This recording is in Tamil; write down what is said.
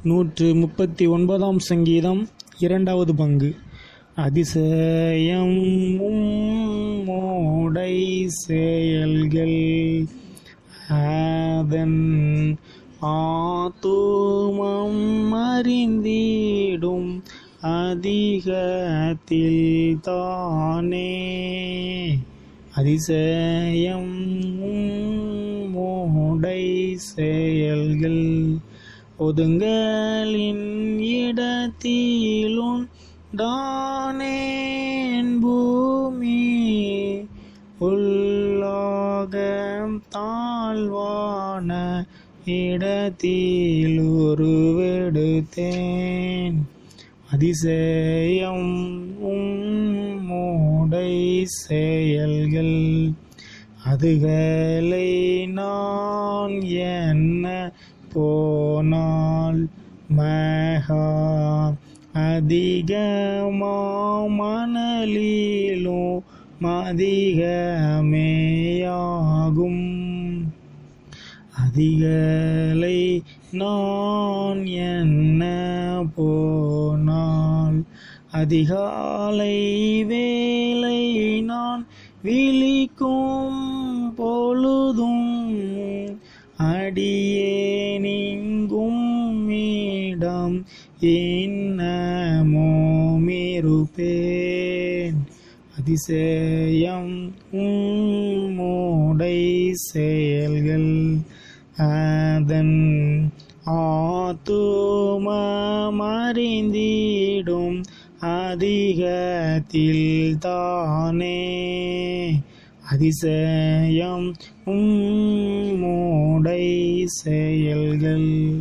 நூற்று முப்பத்தி ஒன்பதாம் சங்கீதம் இரண்டாவது பங்கு அதிசயம் உம்மோடை செயல்கள் அதன் ஆத்துமம் அறிந்திடும் அதிகத்தில் தானே அதிசயம் உம்மோடை செயல்கள் ஒதுங்கலின் இடத்திலுன் தானேன் பூமி உள்ளாகம் தாழ்வான இடத்தில் உருவெடுத்தேன் அதிசயம் உம்மோடை செயல்கள் அதுகளை நான் என்ன போனால் மகா அதிகமா மணலிலும் அதிகமேயாகும் அதிகளை நான் என்ன போனால் அதிகாலை வேலை நான் விழிக்கும் பொழுதும் அடியேனிங்கும் இடம் இன்னமோமிருப்பேன் அதிசயம் உம்மோடை செயல்கள் அதன் ஆத்துமறிந்திடும் அதிகத்தில் தானே அதிசயம் உம்மோடை செயல்கள்